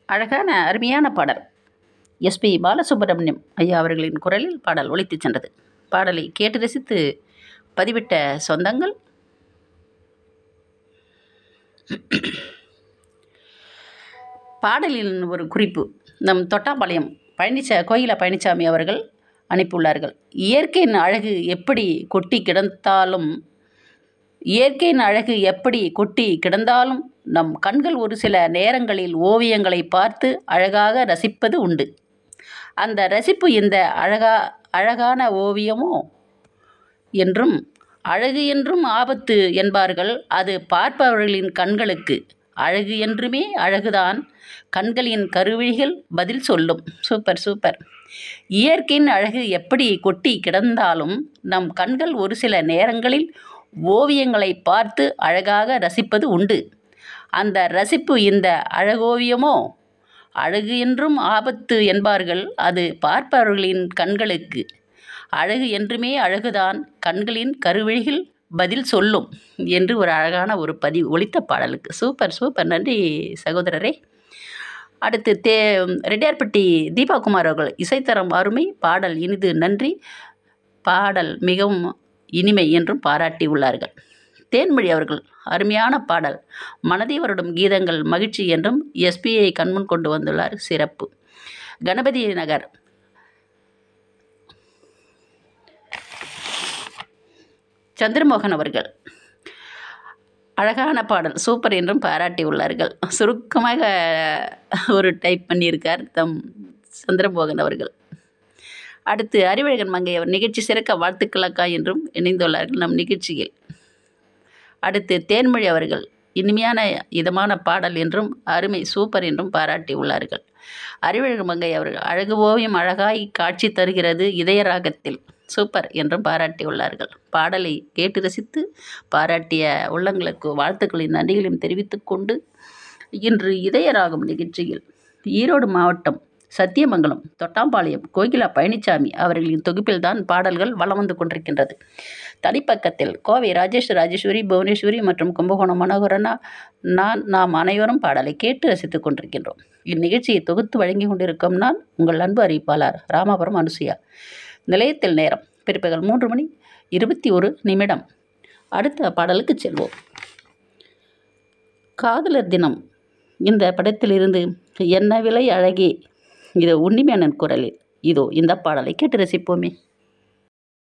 அழகான அருமையான பாடல் எஸ்பி பாலசுப்ரமணியம் ஐயா அவர்களின் குரலில் பாடல் ஒலித்துச் சென்றது பாடலை கேட்டு ரசித்து பதிவிட்ட சொந்தங்கள் பாடலின் ஒரு குறிப்பு நம் தொட்டாம்பாளையம் பழனிச்சா கோயில பழனிசாமி அவர்கள் அனுப்பியுள்ளார்கள் இயற்கையின் அழகு எப்படி கொட்டி கிடந்தாலும் இயற்கையின் அழகு எப்படி கொட்டி கிடந்தாலும் நம் கண்கள் ஒரு சில நேரங்களில் ஓவியங்களை பார்த்து அழகாக ரசிப்பது உண்டு அந்த ரசிப்பு இந்த அழகா அழகான ஓவியமோ என்றும் அழகு என்றும் ஆபத்து என்பார்கள் அது பார்ப்பவர்களின் கண்களுக்கு அழகு என்றுமே அழகுதான் கண்களின் கருவிழிகள் பதில் சொல்லும் சூப்பர் சூப்பர் இயற்கையின் அழகு எப்படி கொட்டி கிடந்தாலும் நம் கண்கள் ஒரு சில நேரங்களில் ஓவியங்களை பார்த்து அழகாக ரசிப்பது உண்டு அந்த ரசிப்பு இந்த அழகோவியமோ அழகு என்றும் ஆபத்து என்பார்கள் அது பார்ப்பவர்களின் கண்களுக்கு அழகு என்றுமே அழகுதான் கண்களின் கருவிழிகள் பதில் சொல்லும் என்று ஒரு அழகான ஒரு பதிவு ஒலித்த பாடலுக்கு சூப்பர் சூப்பர் நன்றி சகோதரரே அடுத்து தே ரெட்டியார்பட்டி தீபாகுமார் அவர்கள் இசைத்தரம் அருமை பாடல் இனிது நன்றி பாடல் மிகவும் இனிமை என்றும் பாராட்டி உள்ளார்கள் தேன்மொழி அவர்கள் அருமையான பாடல் மனதை வருடும் கீதங்கள் மகிழ்ச்சி என்றும் எஸ்பிஐ கண்முன் கொண்டு வந்துள்ளார் சிறப்பு கணபதி நகர் சந்திரமோகன் அவர்கள் அழகான பாடல் சூப்பர் என்றும் பாராட்டி உள்ளார்கள் சுருக்கமாக ஒரு டைப் பண்ணியிருக்கார் தம் சந்திரமோகன் அவர்கள் அடுத்து அறிவழகன் மங்கை அவர் நிகழ்ச்சி சிறக்க வாழ்த்துக்களக்கா என்றும் இணைந்துள்ளார்கள் நம் நிகழ்ச்சியில் அடுத்து தேன்மொழி அவர்கள் இனிமையான இதமான பாடல் என்றும் அருமை சூப்பர் என்றும் பாராட்டி உள்ளார்கள் அறிவழகு மங்கை அவர்கள் அழகு ஓவியம் அழகாய் காட்சி தருகிறது இதய ராகத்தில் சூப்பர் என்றும் பாராட்டி உள்ளார்கள் பாடலை கேட்டு ரசித்து பாராட்டிய உள்ளங்களுக்கு வாழ்த்துக்களின் நன்றிகளையும் தெரிவித்துக் கொண்டு இன்று இதயராகம் நிகழ்ச்சியில் ஈரோடு மாவட்டம் சத்தியமங்கலம் தொட்டாம்பாளையம் கோகிலா பழனிசாமி அவர்களின் தொகுப்பில்தான் பாடல்கள் வலம் வந்து கொண்டிருக்கின்றது தனிப்பக்கத்தில் கோவை ராஜேஷ் ராஜேஸ்வரி புவனேஸ்வரி மற்றும் கும்பகோணம் மனோகரனா நான் நாம் அனைவரும் பாடலை கேட்டு ரசித்துக் கொண்டிருக்கின்றோம் இந்நிகழ்ச்சியை தொகுத்து வழங்கி கொண்டிருக்கும் நான் உங்கள் அன்பு அறிவிப்பாளர் ராமாபுரம் அனுசுயா நிலையத்தில் நேரம் பிற்பகல் மூன்று மணி இருபத்தி ஒரு நிமிடம் அடுத்த பாடலுக்கு செல்வோம் காதலர் தினம் இந்த படத்திலிருந்து என்ன விலை அழகே இது உன்னிமேனன் குரலில் இதோ இந்த பாடலை கேட்டு ரசிப்போமே